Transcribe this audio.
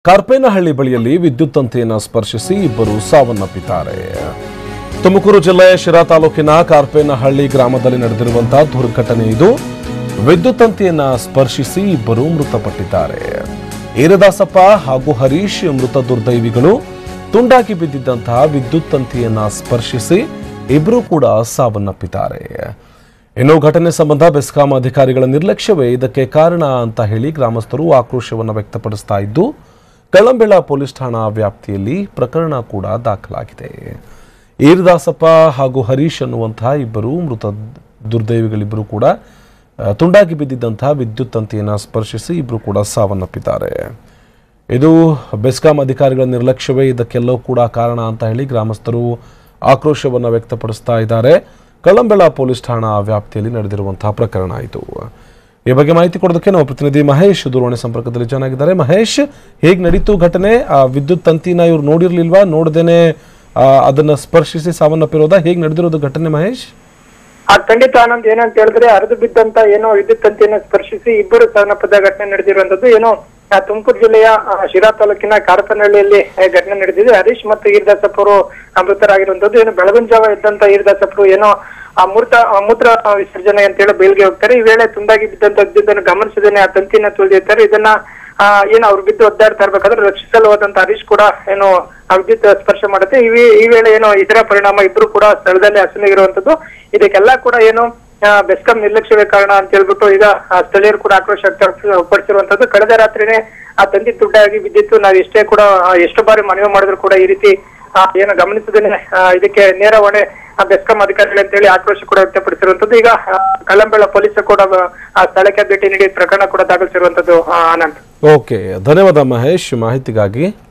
ಕಾರ್ಪೇನಹಳ್ಳಿ ಬಳಿಯಲ್ಲಿ ವಿದ್ಯುತ್ ತಂತಿಯನ್ನು ಸ್ಪರ್ಶಿಸಿ ಇಬ್ಬರು ಸಾವನ್ನಪ್ಪಿದ್ದಾರೆ ತುಮಕೂರು ಜಿಲ್ಲೆಯ ಶಿರಾ ತಾಲೂಕಿನ ಕಾರ್ಪೇನಹಳ್ಳಿ ಗ್ರಾಮದಲ್ಲಿ ನಡೆದಿರುವಂತಹ ದುರ್ಘಟನೆ ಇದು ವಿದ್ಯುತ್ ತಂತಿಯನ್ನ ಸ್ಪರ್ಶಿಸಿ ಇಬ್ಬರು ಮೃತಪಟ್ಟಿದ್ದಾರೆ ಈರದಾಸಪ್ಪ ಹಾಗೂ ಹರೀಶ್ ಮೃತ ದುರ್ದೈವಿಗಳು ತುಂಡಾಗಿ ಬಿದ್ದಿದ್ದಂತಹ ವಿದ್ಯುತ್ ತಂತಿಯನ್ನ ಸ್ಪರ್ಶಿಸಿ ಇಬ್ಬರು ಕೂಡ ಸಾವನ್ನಪ್ಪಿದ್ದಾರೆ ಇನ್ನು ಘಟನೆ ಸಂಬಂಧ ಬೆಸ್ಕಾಂ ಅಧಿಕಾರಿಗಳ ನಿರ್ಲಕ್ಷ್ಯವೇ ಇದಕ್ಕೆ ಕಾರಣ ಅಂತ ಹೇಳಿ ಗ್ರಾಮಸ್ಥರು ಆಕ್ರೋಶವನ್ನು ವ್ಯಕ್ತಪಡಿಸ್ತಾ ಇದ್ದು ಕಳ್ಳಂಬೆಳ ಪೊಲೀಸ್ ಠಾಣಾ ವ್ಯಾಪ್ತಿಯಲ್ಲಿ ಪ್ರಕರಣ ಕೂಡ ದಾಖಲಾಗಿದೆ ಈರದಾಸಪ್ಪ ಹಾಗೂ ಹರೀಶ್ ಅನ್ನುವಂತಹ ಇಬ್ಬರು ಮೃತ ದುರ್ದೈವಿಗಳಿಬ್ಬರು ಕೂಡ ಆ, ತುಂಡಾಗಿ ಬಿದ್ದಿದ್ದಂತಹ ವಿದ್ಯುತ್ ತಂತಿಯನ್ನು ಸ್ಪರ್ಶಿಸಿ ಇಬ್ಬರು ಕೂಡ ಸಾವನ್ನಪ್ಪಿದ್ದಾರೆ ಇದು ಬೆಸ್ಕಾಂ ಅಧಿಕಾರಿಗಳ ನಿರ್ಲಕ್ಷ್ಯವೇ ಇದಕ್ಕೆಲ್ಲವೂ ಕೂಡ ಕಾರಣ ಅಂತ ಹೇಳಿ ಗ್ರಾಮಸ್ಥರು ಆಕ್ರೋಶವನ್ನು ವ್ಯಕ್ತಪಡಿಸ್ತಾ ಇದ್ದಾರೆ ಕಳ್ಳಂಬೆಳ ಪೊಲೀಸ್ ಠಾಣಾ ವ್ಯಾಪ್ತಿಯಲ್ಲಿ ನಡೆದಿರುವಂತಹ ಪ್ರಕರಣ ಇದು ಈ ಬಗ್ಗೆ ಮಾಹಿತಿ ಕೊಡೋದಕ್ಕೆ ನಮ್ಮ ಪ್ರತಿನಿಧಿ ಮಹೇಶ್ ದೂರವಾಣಿ ಸಂಪರ್ಕದಲ್ಲಿ ಚೆನ್ನಾಗಿದ್ದಾರೆ ಮಹೇಶ್ ಹೇಗೆ ನಡೀತು ಘಟನೆ ಆ ವಿದ್ಯುತ್ ತಂತಿನ ಇವ್ರು ನೋಡಿರ್ಲಿಲ್ವಾ ನೋಡ್ದೇನೆ ಆ, ಅದನ್ನ ಸ್ಪರ್ಶಿಸಿ ಸಾವನ್ನಪ್ಪಿರೋದಾ ಹೇಗೆ ನಡೆದಿರೋದು ಘಟನೆ ಮಹೇಶ್ ಆ ಖಂಡಿತ ಆನಂದ್ ಏನಂತ ಹೇಳಿದ್ರೆ ಹರಿದು ಬಿದ್ದಂತ ಏನೋ ವಿದ್ಯುತ್ ತಂತಿಯನ್ನು ಸ್ಪರ್ಶಿಸಿ ಇಬ್ಬರು ಸಾವನ್ನಪ್ಪದ ಘಟನೆ ನಡೆದಿರುವಂತದ್ದು ಏನೋ ಆ, ತುಮಕೂರು ಜಿಲ್ಲೆಯ ಆ, ಶಿರಾ ತಾಲೂಕಿನ ಕಾರ್ಪನಹಳ್ಳಿಯಲ್ಲಿ ಆ, ಘಟನೆ ನಡೆದಿದೆ ಹರೀಶ್ ಮತ್ತು ಈರ್ದಾಸಪ್ಪರು ಮೃತರಾಗಿರುವಂತದ್ದು ಏನು ಬೆಳಗಿನ ಜಾವ ಇದ್ದಂತ ಈರ್ದಾಸಪ್ಪರು ಏನೋ ಆ ಮೂರ್ತ ಆ, ಮೂತ್ರ ಆ, ವಿಸರ್ಜನೆ ಅಂತ ಹೇಳಿ ಬಯಲಿಗೆ ಹೋಗ್ತಾರೆ ಈ ವೇಳೆ ತುಂಡಾಗಿ ಬಿದ್ದಂತ ವಿದ್ಯುತ್ತನ್ನು ಗಮನಿಸದೇನೆ ಆ ತಂತಿಯನ್ನ ತುಳಿದಿರ್ತಾರೆ ಇದನ್ನ ಆ, ಏನು ಅವ್ರು ಬಿದ್ದು ಒದ್ದಾಡ್ತಾ ಇರ್ಬೇಕಾದ್ರೆ ರಕ್ಷಿಸಲು ಹೋದಂತ ಹರೀಶ್ ಕೂಡ ಏನು ಆ ವಿದ್ಯುತ್ ಸ್ಪರ್ಶ ಮಾಡುತ್ತೆ ಈ ವಿ- ಈ ವೇಳೆ ಏನು ಇದರ ಪರಿಣಾಮ ಇಬ್ರು ಕೂಡ ಸ್ಥಳದಲ್ಲಿ ಅಸುನೀಗಿರುವಂತದ್ದು ಇದಕ್ಕೆಲ್ಲ ಕೂಡ ಏನು ಆ, ಬೆಸ್ಕಾಂ ನಿರ್ಲಕ್ಷ್ಯವೇ ಕಾರಣ ಅಂತ ಹೇಳ್ಬಿಟ್ಟು ಈಗ ಆ, ಸ್ಥಳೀಯರು ಕೂಡ ಆಕ್ರೋಶ ವ್ಯಕ್ತಪಡಿಸಿರುವಂತದ್ದು ಕಳೆದ ರಾತ್ರಿನೇ ಆ ತಂತಿ ದುಡ್ಡಾಗಿ ಬಿದ್ದಿತ್ತು ನಾವು ಎಷ್ಟೇ ಕೂಡ ಆ, ಎಷ್ಟು ಬಾರಿ ಮನವಿ ಮಾಡಿದ್ರು ಕೂಡ ಈ ರೀತಿ ಆ, ಏನು ಗಮನಿಸದೇನೆ ಆ, ಇದಕ್ಕೆ ನೇರ ಹೊಣೆ ಆ, ಬೆಸ್ಕಾಂ ಅಧಿಕಾರಿಗಳು ಅಂತೇಳಿ ಆಕ್ರೋಶ ಕೂಡ ವ್ಯಕ್ತಪಡಿಸಿರುವಂತದ್ದು ಈಗ ಆ, ಕಳ್ಳಂಬೆಳ ಪೊಲೀಸರು ಕೂಡ ಆ ಸ್ಥಳಕ್ಕೆ ಭೇಟಿ ನೀಡಿ ಪ್ರಕರಣ ಕೂಡ ದಾಖಲಿಸಿರುವಂತದ್ದು ಆ, ಆನಂದ್ ಓಕೆ ಧನ್ಯವಾದ ಮಹೇಶ್ ಮಾಹಿತಿಗಾಗಿ